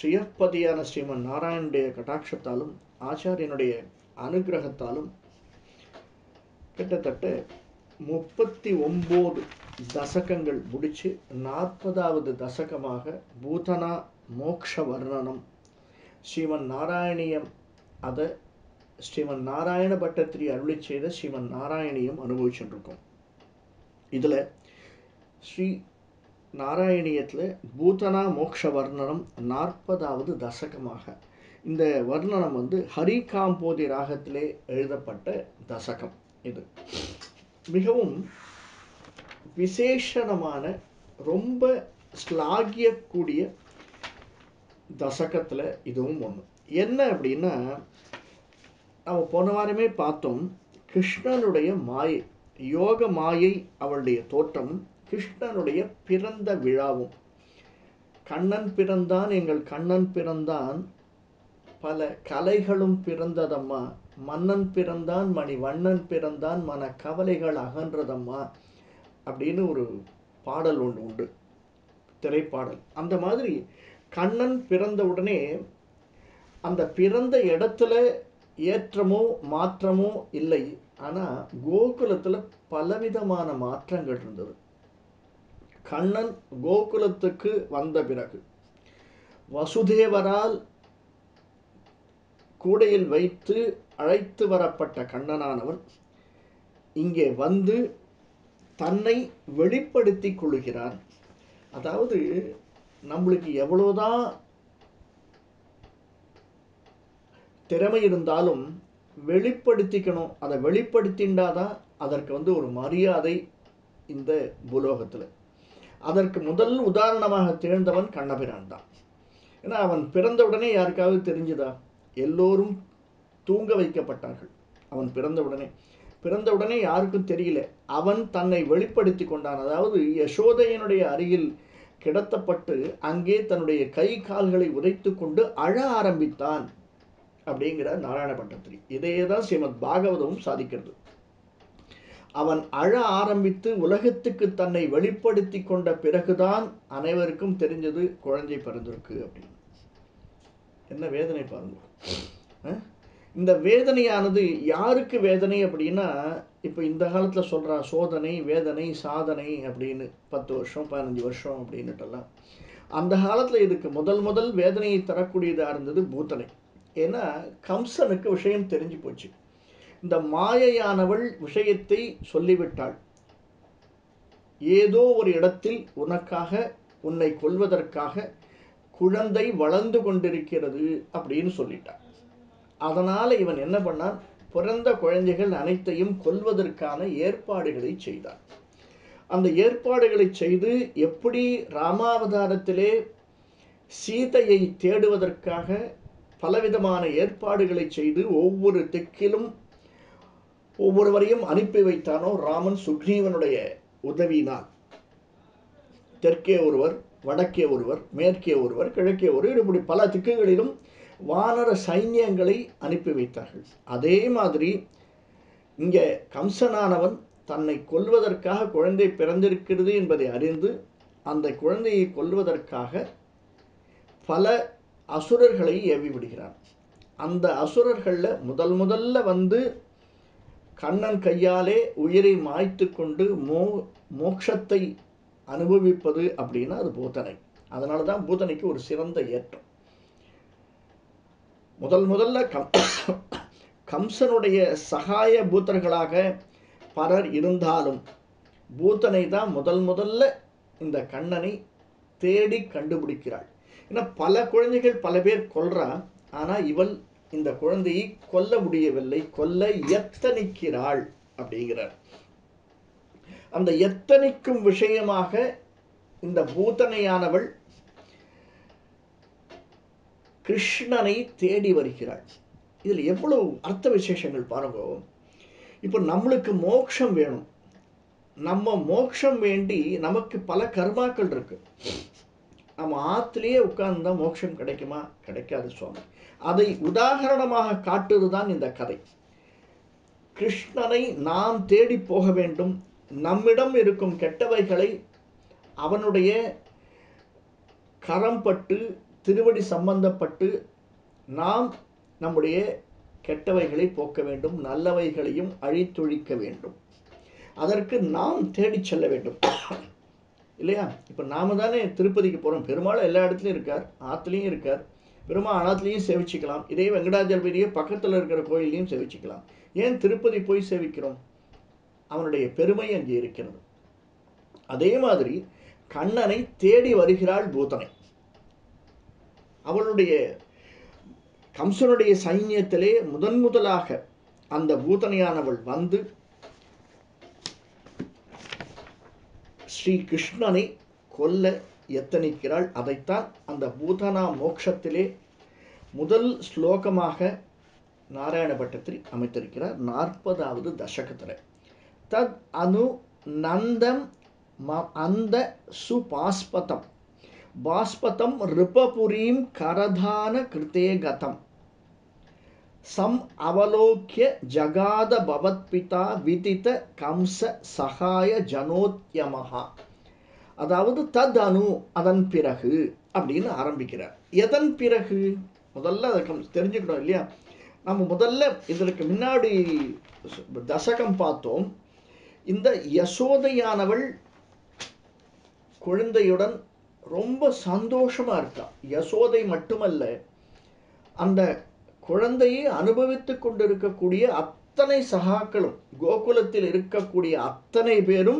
ஸ்ரீயப்பதியான ஸ்ரீமன் நாராயணுடைய கடாட்சத்தாலும் ஆச்சாரியனுடைய அனுகிரகத்தாலும் கிட்டத்தட்ட முப்பத்தி ஒம்பது தசகங்கள் முடிச்சு நாற்பதாவது தசகமாக பூதனா மோக்ஷ வர்ணனம் ஸ்ரீமன் நாராயணியம் அதை ஸ்ரீமன் நாராயண பட்டத்திரி அருளி செய்த ஸ்ரீமன் நாராயணியம் அனுபவிச்சுருக்கோம் இதில் ஸ்ரீ நாராயணியத்தில் பூதனா மோக்ஷ வர்ணனம் நாற்பதாவது தசகமாக இந்த வர்ணனம் வந்து ஹரி காம்போதி ராகத்திலே எழுதப்பட்ட தசகம் இது மிகவும் விசேஷமான ரொம்ப ஸ்லாகியக்கூடிய தசகத்தில் இதுவும் ஒன்று என்ன அப்படின்னா நம்ம போன வாரமே பார்த்தோம் கிருஷ்ணனுடைய மாயை யோக மாயை அவளுடைய தோற்றம் கிருஷ்ணனுடைய பிறந்த விழாவும் கண்ணன் பிறந்தான் எங்கள் கண்ணன் பிறந்தான் பல கலைகளும் பிறந்ததம்மா மன்னன் பிறந்தான் மணி வண்ணன் பிறந்தான் மன கவலைகள் அகன்றதம்மா அப்படின்னு ஒரு பாடல் ஒன்று உண்டு திரைப்பாடல் அந்த மாதிரி கண்ணன் பிறந்த உடனே அந்த பிறந்த இடத்துல ஏற்றமோ மாற்றமோ இல்லை ஆனால் கோகுலத்தில் பலவிதமான மாற்றங்கள் இருந்தது கண்ணன் கோகுலத்துக்கு வந்த பிறகு வசுதேவரால் கூடையில் வைத்து அழைத்து வரப்பட்ட கண்ணனானவன் இங்கே வந்து தன்னை வெளிப்படுத்தி கொள்கிறான் அதாவது நம்மளுக்கு எவ்வளோதான் திறமை இருந்தாலும் வெளிப்படுத்திக்கணும் அதை வெளிப்படுத்திண்டாதான் அதற்கு வந்து ஒரு மரியாதை இந்த பூலோகத்தில் அதற்கு முதல் உதாரணமாக திகழ்ந்தவன் கண்ணபிரான் தான் ஏன்னா அவன் பிறந்தவுடனே யாருக்காவது தெரிஞ்சுதா எல்லோரும் தூங்க வைக்கப்பட்டார்கள் அவன் பிறந்தவுடனே பிறந்தவுடனே யாருக்கும் தெரியல அவன் தன்னை வெளிப்படுத்தி கொண்டான் அதாவது யசோதையனுடைய அருகில் கிடத்தப்பட்டு அங்கே தன்னுடைய கை கால்களை உதைத்து கொண்டு அழ ஆரம்பித்தான் அப்படிங்கிற நாராயண பட்டத்திரி இதையே தான் ஸ்ரீமத் பாகவதமும் சாதிக்கிறது அவன் அழ ஆரம்பித்து உலகத்துக்கு தன்னை வெளிப்படுத்தி கொண்ட பிறகுதான் அனைவருக்கும் தெரிஞ்சது குழந்தை பிறந்திருக்கு அப்படின்னு என்ன வேதனை பாருங்க அஹ்? இந்த வேதனையானது யாருக்கு வேதனை அப்படின்னா இப்போ இந்த காலத்தில் சொல்கிறா சோதனை வேதனை சாதனை அப்படின்னு பத்து வருஷம் பதினஞ்சு வருஷம் அப்படின்னுட்டெல்லாம் அந்த காலத்தில் இதுக்கு முதல் முதல் வேதனையை தரக்கூடியதாக இருந்தது பூத்தனை ஏன்னா கம்சனுக்கு விஷயம் தெரிஞ்சு போச்சு இந்த மாயையானவள் விஷயத்தை சொல்லிவிட்டாள் ஏதோ ஒரு இடத்தில் உனக்காக உன்னை கொல்வதற்காக குழந்தை வளர்ந்து கொண்டிருக்கிறது அப்படின்னு சொல்லிட்டான் அதனால் இவன் என்ன பண்ணான் பிறந்த குழந்தைகள் அனைத்தையும் கொல்வதற்கான ஏற்பாடுகளை செய்தான் அந்த ஏற்பாடுகளை செய்து எப்படி ராமாவதாரத்திலே சீதையை தேடுவதற்காக பலவிதமான ஏற்பாடுகளை செய்து ஒவ்வொரு திக்கிலும் ஒவ்வொருவரையும் அனுப்பி வைத்தானோ ராமன் சுக்ரீவனுடைய உதவியினால் தெற்கே ஒருவர் வடக்கே ஒருவர் மேற்கே ஒருவர் கிழக்கே ஒருவர் இப்படி பல திக்குகளிலும் வானர சைன்யங்களை அனுப்பி வைத்தார்கள் அதே மாதிரி இங்கே கம்சனானவன் தன்னை கொல்வதற்காக குழந்தை பிறந்திருக்கிறது என்பதை அறிந்து அந்த குழந்தையை கொல்வதற்காக பல அசுரர்களை ஏவி விடுகிறான் அந்த அசுரர்களில் முதல் முதல்ல வந்து கண்ணன் கையாலே உயிரை மாய்த்து கொண்டு மோ மோட்சத்தை அனுபவிப்பது அப்படின்னா அது பூதனை அதனால தான் பூதனைக்கு ஒரு சிறந்த ஏற்றம் முதல் முதல்ல கம் கம்சனுடைய சகாய பூத்தர்களாக பலர் இருந்தாலும் பூத்தனை தான் முதல் முதல்ல இந்த கண்ணனை தேடி கண்டுபிடிக்கிறாள் ஏன்னா பல குழந்தைகள் பல பேர் கொல்றா ஆனால் இவள் இந்த குழந்தையை கொல்ல முடியவில்லை கொல்ல எத்தனிக்கிறாள் அப்படிங்கிறார் அந்த எத்தனிக்கும் விஷயமாக இந்த பூதனையானவள் கிருஷ்ணனை தேடி வருகிறாள் இதில் எவ்வளவு அர்த்த விசேஷங்கள் பாருங்க இப்போ நம்மளுக்கு மோட்சம் வேணும் நம்ம மோட்சம் வேண்டி நமக்கு பல கர்மாக்கள் இருக்கு நம்ம ஆற்றுலேயே உட்கார்ந்தா மோட்சம் கிடைக்குமா கிடைக்காது சுவாமி அதை உதாகரணமாக காட்டுவது தான் இந்த கதை கிருஷ்ணனை நாம் தேடி போக வேண்டும் நம்மிடம் இருக்கும் கெட்டவைகளை அவனுடைய கரம் பட்டு திருவடி சம்பந்தப்பட்டு நாம் நம்முடைய கெட்டவைகளை போக்க வேண்டும் நல்லவைகளையும் அழித்தொழிக்க வேண்டும் அதற்கு நாம் தேடிச் செல்ல வேண்டும் இல்லையா இப்போ நாம தானே திருப்பதிக்கு போகிறோம் பெருமாள் எல்லா இடத்துலையும் இருக்கார் ஆற்றுலையும் இருக்கார் பெருமாள் அனாத்துலேயும் சேவிச்சுக்கலாம் இதே வெங்கடாஜலபதியை பக்கத்தில் இருக்கிற கோயிலையும் சேவிச்சுக்கலாம் ஏன் திருப்பதி போய் சேவிக்கிறோம் அவனுடைய பெருமை அங்கே இருக்கிறது அதே மாதிரி கண்ணனை தேடி வருகிறாள் பூதனை அவளுடைய கம்சனுடைய சைன்யத்திலே முதன் முதலாக அந்த பூதனையானவள் வந்து ஸ்ரீ கிருஷ்ணனை கொல்ல எத்தனிக்கிறாள் அதைத்தான் அந்த பூதனா மோட்சத்திலே முதல் ஸ்லோகமாக நாராயண பட்டத்தில் அமைத்திருக்கிறார் நாற்பதாவது தசகத்தில் தத் அனு நந்தம் ம அந்த சுபாஸ்பதம் பாஸ்பதம் ரிபபுரீம் கரதான கிருத்தே கதம் சம் அவலோக்கிய ஜகாத பவத்பிதா விதித கம்ச சகாய ஜனோத்யமஹா அதாவது தத் அணு அதன் பிறகு அப்படின்னு ஆரம்பிக்கிறார் எதன் பிறகு முதல்ல அதை கம் தெரிஞ்சுக்கணும் இல்லையா நம்ம முதல்ல இதற்கு முன்னாடி தசகம் பார்த்தோம் இந்த யசோதையானவள் குழந்தையுடன் ரொம்ப சந்தோஷமா இருக்கா யசோதை மட்டுமல்ல அந்த குழந்தையை அனுபவித்துக் கொண்டிருக்கக்கூடிய அத்தனை சகாக்களும் கோகுலத்தில் இருக்கக்கூடிய அத்தனை பேரும்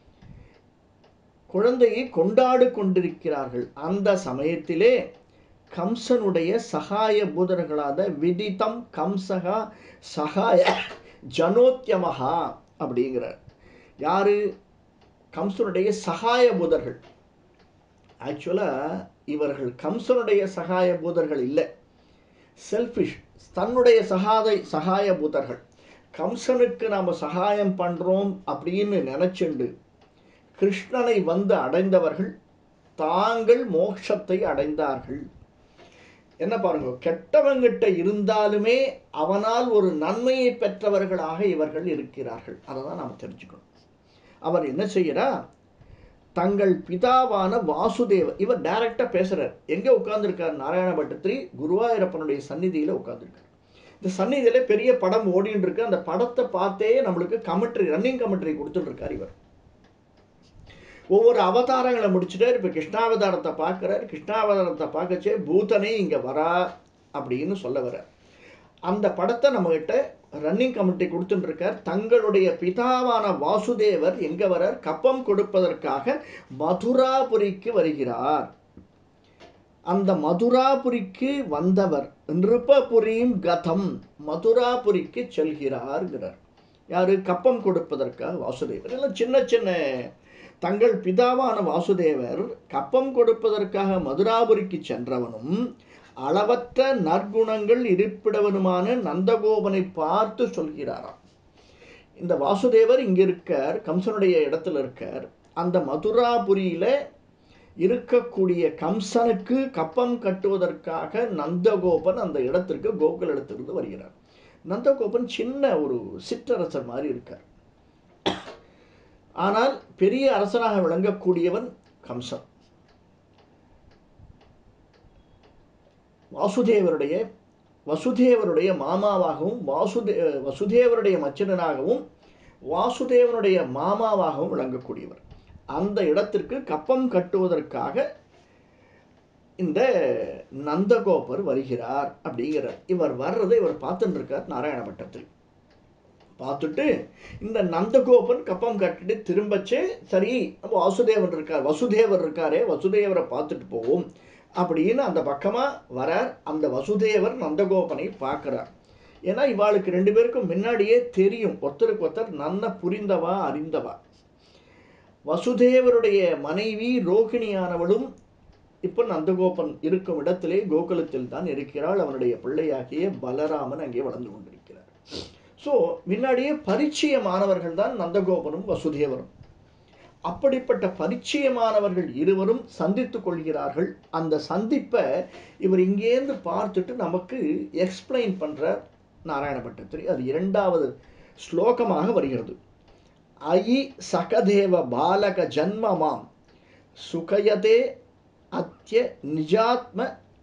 குழந்தையை கொண்டாடு கொண்டிருக்கிறார்கள் அந்த சமயத்திலே கம்சனுடைய சகாய பூதர்களாத விதித்தம் கம்சகா சகாய ஜனோத்தியமகா அப்படிங்கிறார் யாரு கம்சனுடைய சகாய பூதர்கள் ஆக்சுவலாக இவர்கள் கம்சனுடைய சகாய பூதர்கள் இல்லை செல்ஃபிஷ் தன்னுடைய சகாதை சகாய பூதர்கள் கம்சனுக்கு நாம் சகாயம் பண்ணுறோம் அப்படின்னு நினச்சிண்டு கிருஷ்ணனை வந்து அடைந்தவர்கள் தாங்கள் மோட்சத்தை அடைந்தார்கள் என்ன பாருங்க கெட்டவங்கிட்ட இருந்தாலுமே அவனால் ஒரு நன்மையை பெற்றவர்களாக இவர்கள் இருக்கிறார்கள் அதை தான் நாம் தெரிஞ்சுக்கணும் அவர் என்ன செய்கிறா தங்கள் பிதாவான வாசுதேவர் இவர் டைரக்டா பேசுறார் எங்க உட்கார்ந்துருக்கார் நாராயண பட்டத்திரி குருவாயூரப்பனுடைய சந்நிதியில உட்கார்ந்துருக்கார் இந்த சந்நிதியில பெரிய படம் ஓடின்னு இருக்கு அந்த படத்தை பார்த்தே நம்மளுக்கு கமெண்ட்ரி ரன்னிங் கமெண்ட்ரி கொடுத்துட்டு இருக்கார் இவர் ஒவ்வொரு அவதாரங்களை முடிச்சுட்டார் இப்போ கிருஷ்ணாவதாரத்தை பார்க்குறார் கிருஷ்ணாவதாரத்தை பார்க்கச்சே பூதனே இங்கே வரா அப்படின்னு சொல்ல வர அந்த படத்தை நம்மகிட்ட ரன்னிங் கமிட்டி கொடுத்துட்டுருக்கார் தங்களுடைய பிதாவான வாசுதேவர் எங்க வரார் கப்பம் கொடுப்பதற்காக மதுராபுரிக்கு வருகிறார் அந்த மதுராபுரிக்கு வந்தவர் நிருபபுரியும் கதம் மதுராபுரிக்கு செல்கிறார்கிறார் யாரு கப்பம் கொடுப்பதற்காக வாசுதேவர் எல்லாம் சின்ன சின்ன தங்கள் பிதாவான வாசுதேவர் கப்பம் கொடுப்பதற்காக மதுராபுரிக்கு சென்றவனும் அளவற்ற நற்குணங்கள் இருப்பிடவனுமான நந்தகோபனை பார்த்து சொல்கிறாராம் இந்த வாசுதேவர் இங்க இருக்கார் கம்சனுடைய இடத்துல இருக்கார் அந்த மதுராபுரியில இருக்கக்கூடிய கம்சனுக்கு கப்பம் கட்டுவதற்காக நந்தகோபன் அந்த இடத்திற்கு கோகுல இடத்திலிருந்து வருகிறார் நந்தகோபன் சின்ன ஒரு சிற்றரசர் மாதிரி இருக்கார் ஆனால் பெரிய அரசனாக விளங்கக்கூடியவன் கம்சன் வாசுதேவருடைய வசுதேவருடைய மாமாவாகவும் வாசுதே வசுதேவருடைய மச்சனனாகவும் வாசுதேவனுடைய மாமாவாகவும் விளங்கக்கூடியவர் அந்த இடத்திற்கு கப்பம் கட்டுவதற்காக இந்த நந்தகோபர் வருகிறார் அப்படிங்கிறார் இவர் வர்றதை இவர் பார்த்துட்டு இருக்கார் நாராயண பட்டத்தில் பார்த்துட்டு இந்த நந்தகோபன் கப்பம் கட்டிட்டு திரும்பச்சே சரி நம்ம வாசுதேவன் இருக்கார் வசுதேவர் இருக்காரே வசுதேவரை பார்த்துட்டு போவோம் அப்படின்னு அந்த பக்கமாக வரார் அந்த வசுதேவர் நந்தகோபனை பார்க்குறார் ஏன்னா இவாளுக்கு ரெண்டு பேருக்கும் முன்னாடியே தெரியும் ஒருத்தருக்கு ஒருத்தர் நன்ன புரிந்தவா அறிந்தவா வசுதேவருடைய மனைவி ரோகிணியானவளும் இப்போ நந்தகோபன் இருக்கும் இடத்திலே கோகுலத்தில் தான் இருக்கிறாள் அவனுடைய பிள்ளையாகிய பலராமன் அங்கே வளர்ந்து கொண்டிருக்கிறார் ஸோ முன்னாடியே பரிச்சயமானவர்கள் தான் நந்தகோபனும் வசுதேவரும் அப்படிப்பட்ட பரிச்சயமானவர்கள் இருவரும் சந்தித்து கொள்கிறார்கள் அந்த சந்திப்பை இவர் இங்கேருந்து பார்த்துட்டு நமக்கு எக்ஸ்பிளைன் பண்ணுறார் நாராயண பட்டத்திரி அது இரண்டாவது ஸ்லோகமாக வருகிறது அயி சகதேவ பாலக ஜன்மமாம் சுகயதே அத்திய நிஜாத்ம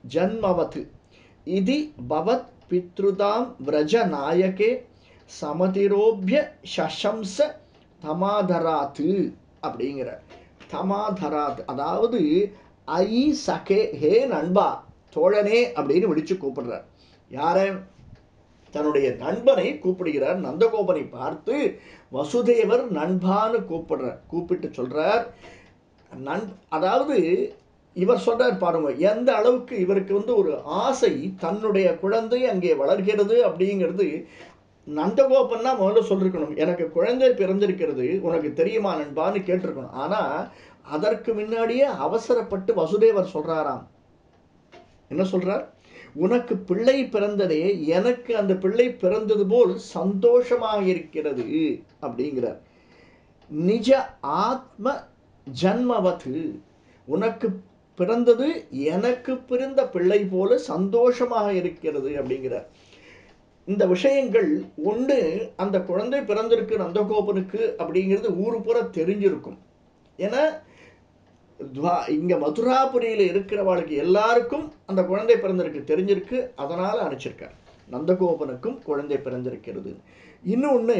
ஜன்மவத் இதி பவத் பித்ருதாம் விரஜ நாயகே சமதிரோபிய சசம்ச தமாதராத்து அப்படிங்கிறார் தமாதராத் அதாவது ஐ சகே ஹே நண்பா தோழனே அப்படின்னு விழிச்சு கூப்பிடுறார் யாரை தன்னுடைய நண்பனை கூப்பிடுகிறார் நந்தகோபனை பார்த்து வசுதேவர் நண்பான்னு கூப்பிடுறார் கூப்பிட்டு சொல்றார் நண் அதாவது இவர் சொல்றார் பாருங்க எந்த அளவுக்கு இவருக்கு வந்து ஒரு ஆசை தன்னுடைய குழந்தை அங்கே வளர்கிறது அப்படிங்கிறது நந்தகோபன் தான் முதல்ல சொல்லிருக்கணும் எனக்கு குழந்தை பிறந்திருக்கிறது உனக்கு தெரியுமா நண்பான்னு கேட்டிருக்கணும் ஆனா அதற்கு முன்னாடியே அவசரப்பட்டு வசுதேவர் சொல்றாராம் என்ன சொல்றார் உனக்கு பிள்ளை பிறந்ததே எனக்கு அந்த பிள்ளை பிறந்தது போல் சந்தோஷமாக இருக்கிறது அப்படிங்கிறார் நிஜ ஆத்ம ஜன்மவது உனக்கு பிறந்தது எனக்கு பிறந்த பிள்ளை போல சந்தோஷமாக இருக்கிறது அப்படிங்கிறார் இந்த விஷயங்கள் ஒன்று அந்த குழந்தை பிறந்திருக்கு நந்தகோபனுக்கு அப்படிங்கிறது ஊரு பூரா தெரிஞ்சிருக்கும் ஏன்னா துவா- இங்க மதுராபுரியில இருக்கிறவாளுக்கு எல்லாருக்கும் அந்த குழந்தை பிறந்திருக்கு தெரிஞ்சிருக்கு அதனால அனுப்பிச்சிருக்கார் நந்தகோபனுக்கும் குழந்தை பிறந்திருக்கிறது இன்னொன்று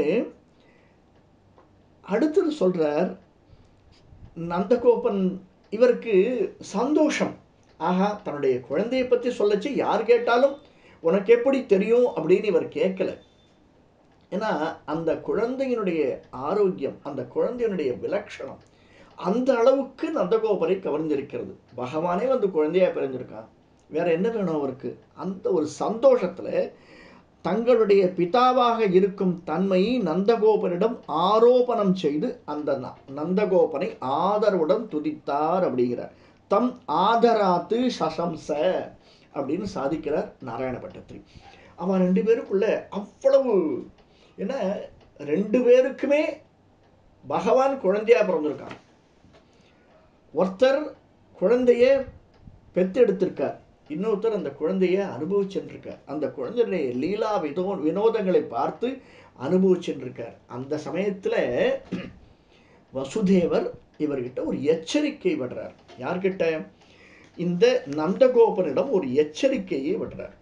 அடுத்தது சொல்றார் நந்தகோபன் இவருக்கு சந்தோஷம் ஆஹா தன்னுடைய குழந்தையை பற்றி சொல்லச்சு யார் கேட்டாலும் உனக்கு எப்படி தெரியும் அப்படின்னு இவர் கேட்கல ஏன்னா அந்த குழந்தையினுடைய ஆரோக்கியம் அந்த குழந்தையினுடைய விலட்சணம் அந்த அளவுக்கு நந்தகோபரை கவர்ந்திருக்கிறது பகவானே வந்து குழந்தையா பிறந்திருக்கான் வேற என்ன வேணும் அவருக்கு அந்த ஒரு சந்தோஷத்துல தங்களுடைய பிதாவாக இருக்கும் தன்மையை நந்தகோபனிடம் ஆரோபணம் செய்து அந்த ந- நந்தகோபனை ஆதரவுடன் துதித்தார் அப்படிங்கிறார் தம் ஆதராத்து சசம்ச அப்படின்னு சாதிக்கிறார் நாராயண பட்டத்திரி அவன் ரெண்டு பேருக்குள்ள அவ்வளவு ஏன்னா ரெண்டு பேருக்குமே பகவான் குழந்தையா பிறந்திருக்கான் ஒருத்தர் குழந்தைய பெத்தெடுத்திருக்கார் இன்னொருத்தர் அந்த குழந்தைய அனுபவிச்சுருக்கார் அந்த குழந்தையுடைய லீலா விதோ வினோதங்களை பார்த்து அனுபவிச்சுருக்கார் அந்த சமயத்துல வசுதேவர் இவர்கிட்ட ஒரு எச்சரிக்கை விடுறார் யார்கிட்ட இந்த நந்தகோபனிடம் ஒரு எச்சரிக்கையை விடுறார்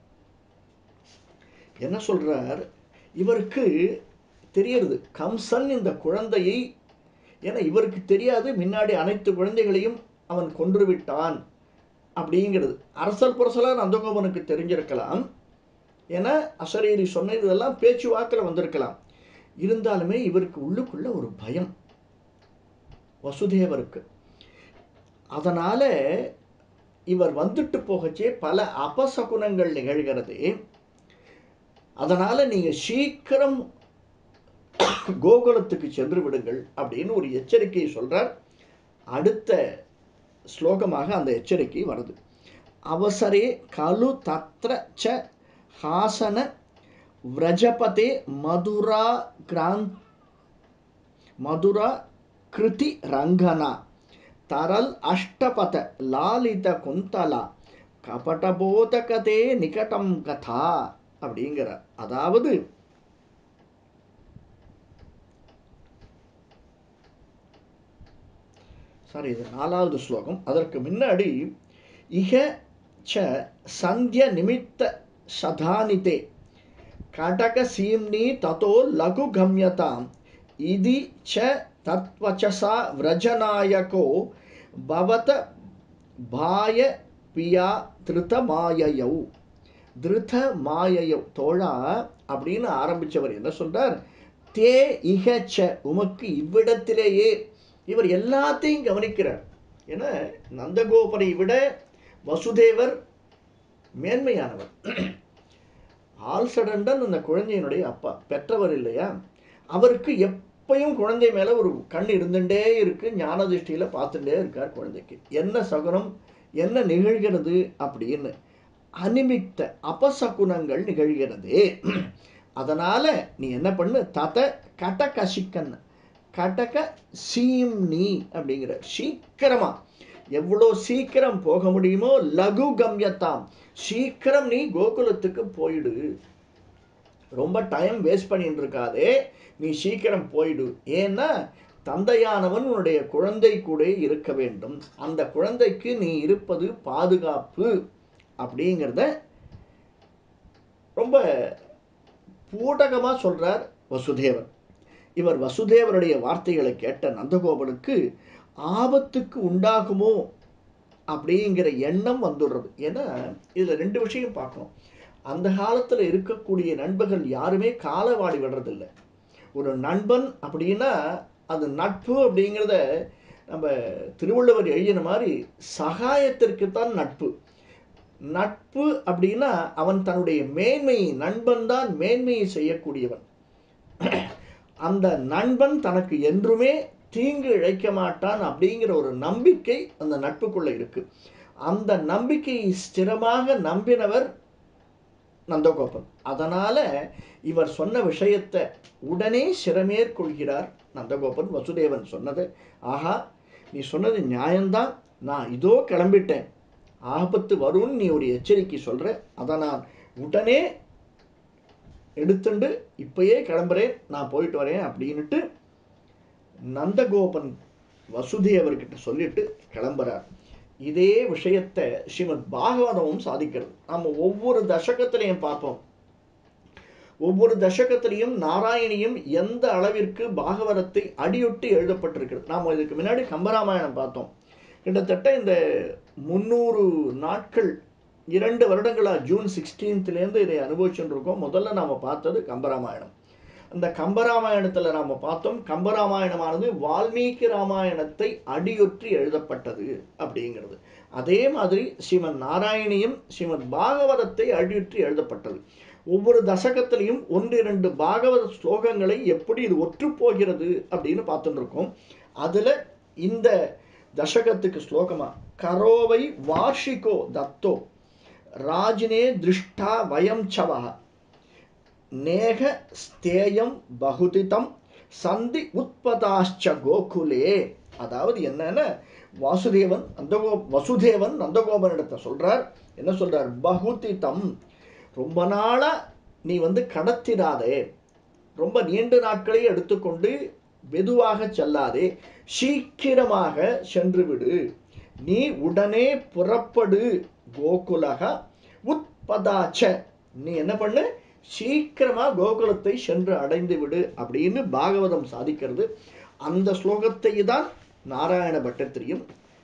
என்ன சொல்றார் இவருக்கு தெரியறது கம்சன் இந்த குழந்தையை ஏன்னா இவருக்கு தெரியாது முன்னாடி அனைத்து குழந்தைகளையும் அவன் கொன்று விட்டான் அப்படிங்கிறது அரசல் புரசலா நந்தகோபனுக்கு தெரிஞ்சிருக்கலாம் ஏன்னா அசரீரி சொன்ன இதெல்லாம் பேச்சு வாக்கில் வந்திருக்கலாம் இருந்தாலுமே இவருக்கு உள்ளுக்குள்ள ஒரு பயம் வசுதேவருக்கு அதனால இவர் வந்துட்டு போகச்சே பல அபசகுனங்கள் நிகழ்கிறது அதனால நீங்க சீக்கிரம் கோகுலத்துக்கு சென்று விடுங்கள் அப்படின்னு ஒரு எச்சரிக்கையை சொல்றார் அடுத்த ஸ்லோகமாக அந்த எச்சரிக்கை வருது அவசரே கலு தத்ர ச ஹாசன விரஜபதே மதுரா கிராந்த் மதுரா கிருதி ரங்கனா தரல் அஷ்டபத லாலித குந்தலா கபடபோதகதே நிகடம் கதா அப்படிங்கிறார் அதாவது சாரி இது நாலாவது ஸ்லோகம் அதற்கு முன்னாடி இக ச சந்திய நிமித்த சதானிதே கடக சீம்னி ததோ லகு கம்யதாம் இதி ச தத்வச்சசா விரஜநாயகோ பவத பாய பியா திருத மாயையௌ திருத மாயையௌ தோழா அப்படின்னு ஆரம்பிச்சவர் என்ன சொல்றார் தே இகச்ச உமக்கு இவ்விடத்திலேயே இவர் எல்லாத்தையும் கவனிக்கிறார் ஏன்னா நந்தகோபனை விட வசுதேவர் மேன்மையானவர் ஆல்சடண்டன் அந்த குழந்தையினுடைய அப்பா பெற்றவர் இல்லையா அவருக்கு எப்பயும் குழந்தை மேல ஒரு கண் இருந்துட்டே இருக்கு ஞான திருஷ்டியில பார்த்துட்டே இருக்கார் குழந்தைக்கு என்ன சகுனம் என்ன நிகழ்கிறது அப்படின்னு அனிமித்த அபசகுனங்கள் நிகழ்கிறது அதனால நீ என்ன பண்ணு தத கடகசிக்கன் கடக சீம் நீ அப்படிங்கிற சீக்கிரமா எவ்வளோ சீக்கிரம் போக முடியுமோ லகு கம்யத்தாம் சீக்கிரம் நீ கோகுலத்துக்கு போயிடு ரொம்ப டைம் வேஸ்ட் பண்ணிட்டு இருக்காதே நீ சீக்கிரம் போயிடு ஏன்னா தந்தையானவன் உன்னுடைய குழந்தை கூட இருக்க வேண்டும் அந்த குழந்தைக்கு நீ இருப்பது பாதுகாப்பு அப்படிங்கிறத ரொம்ப பூடகமாக சொல்றார் வசுதேவர் இவர் வசுதேவருடைய வார்த்தைகளை கேட்ட நந்தகோபனுக்கு ஆபத்துக்கு உண்டாகுமோ அப்படிங்கிற எண்ணம் வந்துடுறது ஏன்னா இதில் ரெண்டு விஷயம் பார்க்கணும் அந்த காலத்தில் இருக்கக்கூடிய நண்பர்கள் யாருமே காலவாடி விடுறதில்ல ஒரு நண்பன் அப்படின்னா அது நட்பு அப்படிங்கிறத நம்ம திருவள்ளுவர் எழுதின மாதிரி சகாயத்திற்கு தான் நட்பு நட்பு அப்படின்னா அவன் தன்னுடைய மேன்மையை நண்பன் தான் மேன்மையை செய்யக்கூடியவன் அந்த நண்பன் தனக்கு என்றுமே தீங்கு இழைக்க மாட்டான் அப்படிங்கிற ஒரு நம்பிக்கை அந்த நட்புக்குள்ள இருக்கு அந்த நம்பிக்கையை ஸ்திரமாக நம்பினவர் நந்தகோபன் அதனால இவர் சொன்ன விஷயத்தை உடனே சிறமேற்கொள்கிறார் நந்தகோபன் வசுதேவன் சொன்னது ஆஹா நீ சொன்னது நியாயம்தான் நான் இதோ கிளம்பிட்டேன் ஆபத்து வரும்னு நீ ஒரு எச்சரிக்கை சொல்ற அதை நான் உடனே எடுத்துண்டு இப்பயே கிளம்புறேன் நான் போயிட்டு வரேன் அப்படின்னுட்டு நந்தகோபன் வசுதேவர்கிட்ட சொல்லிட்டு கிளம்புறார் இதே விஷயத்தை ஸ்ரீமத் பாகவதமும் சாதிக்கிறது நம்ம ஒவ்வொரு தசகத்திலையும் பார்ப்போம் ஒவ்வொரு தசகத்திலையும் நாராயணியும் எந்த அளவிற்கு பாகவதத்தை அடியொட்டி எழுதப்பட்டிருக்கிறது நாம் இதுக்கு முன்னாடி கம்பராமாயணம் பார்த்தோம் கிட்டத்தட்ட இந்த முந்நூறு நாட்கள் இரண்டு வருடங்களா ஜூன் சிக்ஸ்டீன்த்லேருந்து இதை அனுபவிச்சுட்டு இருக்கோம் முதல்ல நாம் பார்த்தது கம்பராமாயணம் அந்த கம்பராமாயணத்தில் நாம் பார்த்தோம் கம்பராமாயணமானது வால்மீகி ராமாயணத்தை அடியொற்றி எழுதப்பட்டது அப்படிங்கிறது அதே மாதிரி ஸ்ரீமத் நாராயணியும் ஸ்ரீமத் பாகவதத்தை அடியொற்றி எழுதப்பட்டது ஒவ்வொரு தசகத்திலையும் ஒன்று இரண்டு பாகவத ஸ்லோகங்களை எப்படி இது ஒற்றுப்போகிறது அப்படின்னு பார்த்துட்டு இருக்கோம் அதில் இந்த தசகத்துக்கு ஸ்லோகமா கரோவை வார்ஷிகோ தத்தோ ராஜினே திருஷ்டா வயம் சவா நேக ஸ்தேயம் பகுதிதம் சந்தி உத்பதாச்ச கோகுலே அதாவது என்னன்னா வாசுதேவன் நந்தகோ வசுதேவன் நந்தகோபனிடத்தை சொல்றார் என்ன சொல்றார் பகுதிதம் ரொம்ப நாளா நீ வந்து கடத்திடாதே ரொம்ப நீண்ட நாட்களை எடுத்துக்கொண்டு மெதுவாக செல்லாதே சீக்கிரமாக சென்று விடு நீ உடனே புறப்படு கோகுலக உத்பதாச்ச நீ என்ன பண்ணு சீக்கிரமா கோகுலத்தை சென்று அடைந்து விடு அப்படின்னு பாகவதம் சாதிக்கிறது அந்த ஸ்லோகத்தை தான் நாராயண பட்டத்திரியும்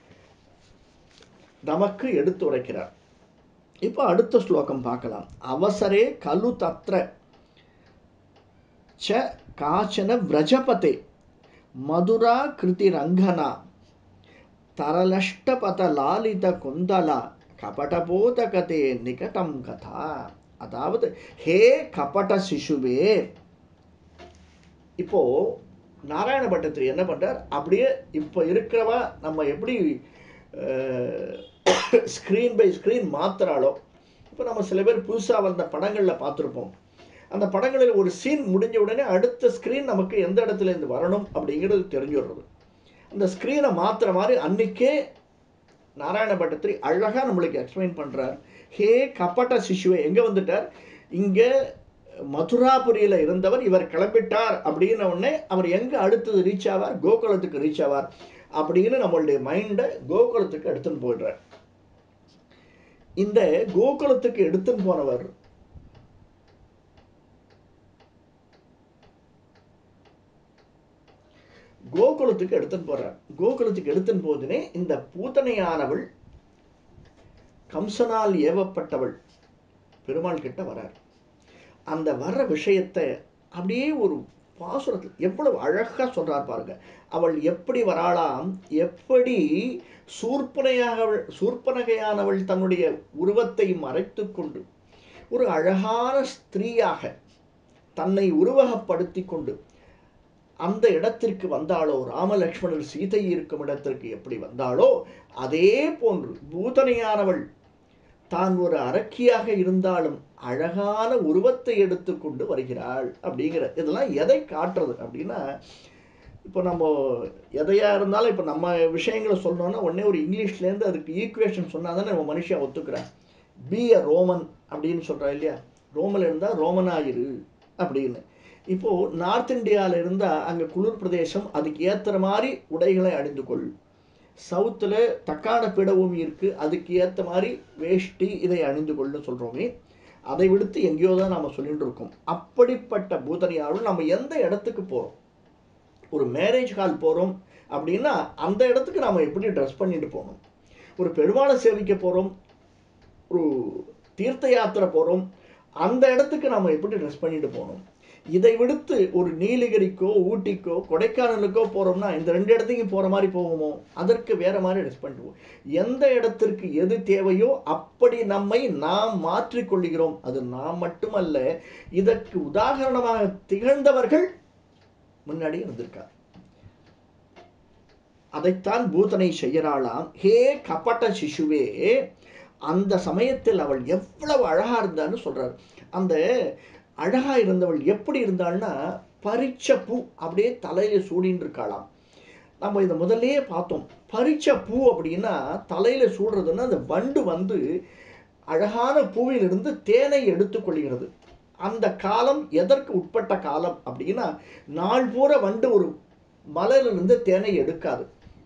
நமக்கு எடுத்து உரைக்கிறார் இப்போ அடுத்த ஸ்லோகம் பார்க்கலாம் அவசரே கலு தத்ர ச காச்சன விரஜபதே மதுரா கிருதி ரங்கனா தரலஷ்டபத லாலித குந்தலா கபடபோதகதே நிகடம் கதா அதாவது ஹே கபட சிசுவே இப்போ நாராயண பட்டத்திரி என்ன பண்றார் அப்படியே இப்போ இருக்கிறவா நம்ம எப்படி ஸ்க்ரீன் பை ஸ்க்ரீன் மாத்துறாளோ இப்போ நம்ம சில பேர் புதுசாக வந்த படங்களில் பார்த்துருப்போம் அந்த படங்களில் ஒரு சீன் முடிஞ்ச உடனே அடுத்த ஸ்க்ரீன் நமக்கு எந்த இடத்துல இருந்து வரணும் அப்படிங்கிறது தெரிஞ்சுடுறது அந்த ஸ்க்ரீனை மாற்றுற மாதிரி அன்னைக்கே நாராயண பட்டத்திரி அழகாக நம்மளுக்கு எக்ஸ்பிளைன் பண்ணுறார் ஹே கப்பட்ட சிசுவை எங்கே வந்துட்டார் இங்கே மதுராபுரியில் இருந்தவர் இவர் கிளம்பிட்டார் அப்படின்ன உடனே அவர் எங்கே அடுத்தது ரீச் ஆவார் கோகுலத்துக்கு ரீச் ஆவார் அப்படின்னு நம்மளுடைய மைண்டை கோகுலத்துக்கு எடுத்துன்னு போயிடுறார் இந்த கோகுலத்துக்கு எடுத்துன்னு போனவர் கோகுலத்துக்கு எடுத்துன்னு போறார் கோகுலத்துக்கு எடுத்துன்னு போதுனே இந்த பூத்தனையானவள் கம்சனால் ஏவப்பட்டவள் பெருமாள் கிட்ட வரார் அந்த வர்ற விஷயத்தை அப்படியே ஒரு பாசுரத்தில் எவ்வளவு அழகா சொல்றார் பாருங்க அவள் எப்படி வராளாம் எப்படி சூர்பனையாக சூர்பனகையானவள் தன்னுடைய உருவத்தை மறைத்து கொண்டு ஒரு அழகான ஸ்திரீயாக தன்னை உருவகப்படுத்தி கொண்டு அந்த இடத்திற்கு வந்தாளோ ராமலக்ஷ்மணர் சீதை இருக்கும் இடத்திற்கு எப்படி வந்தாளோ அதே போன்று பூதனையானவள் தான் ஒரு அரக்கியாக இருந்தாலும் அழகான உருவத்தை எடுத்துக்கொண்டு வருகிறாள் அப்படிங்கிற இதெல்லாம் எதை காட்டுறது அப்படின்னா இப்போ நம்ம எதையா இருந்தாலும் இப்போ நம்ம விஷயங்களை சொல்லணும்னா உடனே ஒரு இங்கிலீஷ்லேருந்து அதுக்கு ஈக்குவேஷன் சொன்னால் தானே நம்ம மனுஷன் ஒத்துக்கிறேன் பி அ ரோமன் அப்படின்னு சொல்கிறா இல்லையா ரோமன் இருந்தால் ரோமனாயிரு அப்படின்னு இப்போது நார்த் இந்தியாவில் இருந்தால் அங்கே குளிர் பிரதேசம் அதுக்கு ஏற்றுற மாதிரி உடைகளை அணிந்து கொள் சவுத்தில் தக்கான பீடபூமி இருக்குது அதுக்கு ஏற்ற மாதிரி வேஷ்டி இதை அணிந்து கொள்ளுன்னு சொல்கிறோமே அதை விடுத்து எங்கேயோ தான் நம்ம சொல்லிட்டு இருக்கோம் அப்படிப்பட்ட பூதனியாவில் நம்ம எந்த இடத்துக்கு போகிறோம் ஒரு மேரேஜ் ஹால் போகிறோம் அப்படின்னா அந்த இடத்துக்கு நம்ம எப்படி ட்ரெஸ் பண்ணிட்டு போகணும் ஒரு பெருமாளை சேவிக்க போகிறோம் ஒரு தீர்த்த யாத்திரை போகிறோம் அந்த இடத்துக்கு நம்ம எப்படி ட்ரெஸ் பண்ணிட்டு போகணும் இதை விடுத்து ஒரு நீலகிரிக்கோ ஊட்டிக்கோ கொடைக்கானலுக்கோ போகிறோம்னா இந்த ரெண்டு இடத்துக்கும் போகிற மாதிரி போவோமோ அதற்கு வேற மாதிரி ட்ரெஸ் பண்ணிடுவோம் எந்த இடத்திற்கு எது தேவையோ அப்படி நம்மை நாம் மாற்றிக்கொள்கிறோம் அது நாம் மட்டுமல்ல இதற்கு உதாரணமாக திகழ்ந்தவர்கள் முன்னாடி இருந்திருக்கார் அதைத்தான் பூதனை செய்யறாளாம் ஹே கபட்ட சிசுவே அந்த சமயத்தில் அவள் எவ்வளவு அழகா இருந்தான்னு சொல்றாரு அந்த அழகா இருந்தவள் எப்படி இருந்தாள்னா பறிச்ச பூ அப்படியே தலையில சூடின்னு இருக்காளாம் நம்ம இதை முதல்லயே பார்த்தோம் பறிச்ச பூ அப்படின்னா தலையில சூடுறதுன்னா அந்த வண்டு வந்து அழகான பூவிலிருந்து தேனை எடுத்துக்கொள்கிறது அந்த காலம் எதற்கு உட்பட்ட காலம் அப்படின்னா நாள் பூரா வண்டு ஒரு மலரிலிருந்து தேனை எடுக்காது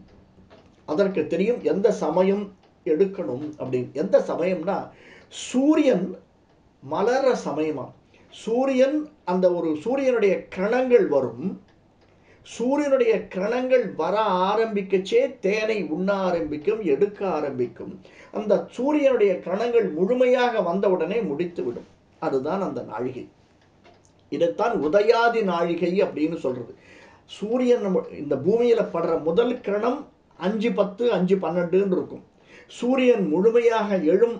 அதற்கு தெரியும் எந்த சமயம் எடுக்கணும் அப்படின்னு எந்த சமயம்னா சூரியன் மலர சமயமா சூரியன் அந்த ஒரு சூரியனுடைய கிரணங்கள் வரும் சூரியனுடைய கிரணங்கள் வர ஆரம்பிக்கச்சே தேனை உண்ண ஆரம்பிக்கும் எடுக்க ஆரம்பிக்கும் அந்த சூரியனுடைய கிரணங்கள் முழுமையாக வந்தவுடனே முடித்து விடும் அதுதான் அந்த நாழிகை இதைத்தான் உதயாதி நாழிகை அப்படின்னு சொல்றது சூரியன் நம்ம இந்த பூமியில படுற முதல் கிரணம் அஞ்சு பத்து அஞ்சு பன்னெண்டுன்னு இருக்கும் சூரியன் முழுமையாக எழும்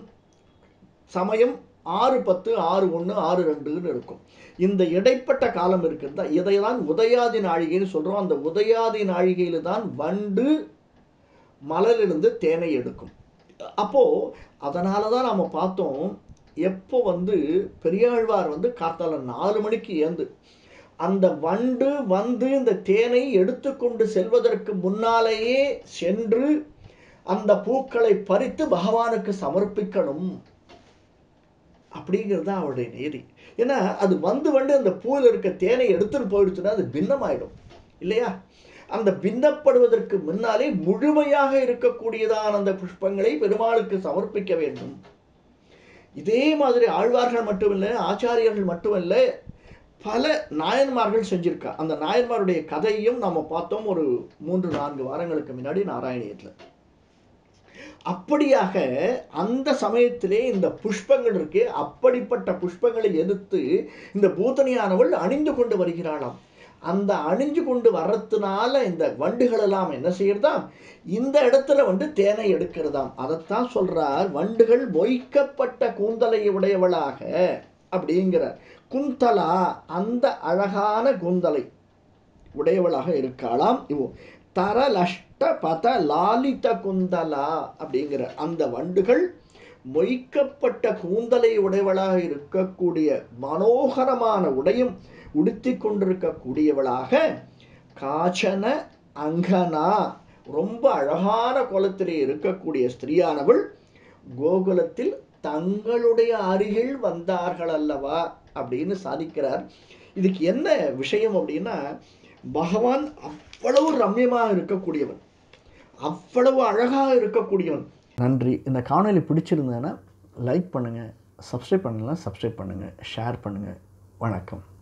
சமயம் ஆறு பத்து ஆறு ஒன்று ஆறு ரெண்டுன்னு இருக்கும் இந்த இடைப்பட்ட காலம் இருக்குதா இதை தான் உதயாதி நாழிகைன்னு சொல்கிறோம் அந்த உதயாதி நாழிகையில் தான் வண்டு மலரிலிருந்து தேனை எடுக்கும் அப்போது அதனால தான் நம்ம பார்த்தோம் எப்போ வந்து பெரியாழ்வார் வந்து காத்தால நாலு மணிக்கு ஏந்து அந்த வண்டு வந்து இந்த தேனை எடுத்துக்கொண்டு செல்வதற்கு முன்னாலேயே சென்று அந்த பூக்களை பறித்து பகவானுக்கு சமர்ப்பிக்கணும் அப்படிங்கிறது தான் அவருடைய நேரி ஏன்னா அது வந்து வந்து அந்த பூவில் இருக்க தேனை எடுத்துட்டு போயிடுச்சுன்னா அது பின்னமாயிடும் இல்லையா அந்த பின்னப்படுவதற்கு முன்னாலே முழுமையாக இருக்கக்கூடியதான அந்த புஷ்பங்களை பெருமாளுக்கு சமர்ப்பிக்க வேண்டும் இதே மாதிரி ஆழ்வார்கள் மட்டுமில்லை ஆச்சாரியர்கள் மட்டுமல்ல பல நாயன்மார்கள் செஞ்சிருக்கா அந்த நாயன்மாருடைய கதையும் நம்ம பார்த்தோம் ஒரு மூன்று நான்கு வாரங்களுக்கு முன்னாடி நாராயணியத்தில் அப்படியாக அந்த சமயத்திலே இந்த புஷ்பங்கள் இருக்கு அப்படிப்பட்ட புஷ்பங்களை எதிர்த்து இந்த பூதனியானவள் அணிந்து கொண்டு வருகிறாளாம் அந்த அணிஞ்சு கொண்டு வர்றதுனால இந்த வண்டுகள் எல்லாம் என்ன செய்யறதாம் இந்த இடத்துல வந்து தேனை எடுக்கிறதாம் அதைத்தான் சொல்றார் வண்டுகள் மொய்க்கப்பட்ட கூந்தலை உடையவளாக அப்படிங்கிறார் குந்தலா அந்த அழகான கூந்தலை உடையவளாக இருக்காளாம் இவோ தரலஷ்ட பத லாலித குந்தலா அப்படிங்கிற அந்த வண்டுகள் மொய்க்கப்பட்ட கூந்தலை உடையவளாக இருக்கக்கூடிய மனோகரமான உடையும் உடுத்தி கொண்டிருக்கக்கூடியவளாக காச்சன அங்கனா ரொம்ப அழகான குலத்திலே இருக்கக்கூடிய ஸ்திரீயானவள் கோகுலத்தில் தங்களுடைய அருகில் வந்தார்கள் அல்லவா அப்படின்னு சாதிக்கிறார் இதுக்கு என்ன விஷயம் அப்படின்னா பகவான் அவ்வளவு ரம்யமாக இருக்கக்கூடியவன் அவ்வளவு அழகாக இருக்கக்கூடியவன் நன்றி இந்த காணொலி பிடிச்சிருந்தேன்னா லைக் பண்ணுங்கள் சப்ஸ்கிரைப் பண்ணலாம் சப்ஸ்கிரைப் பண்ணுங்கள் ஷேர் பண்ணுங்கள் வணக்கம்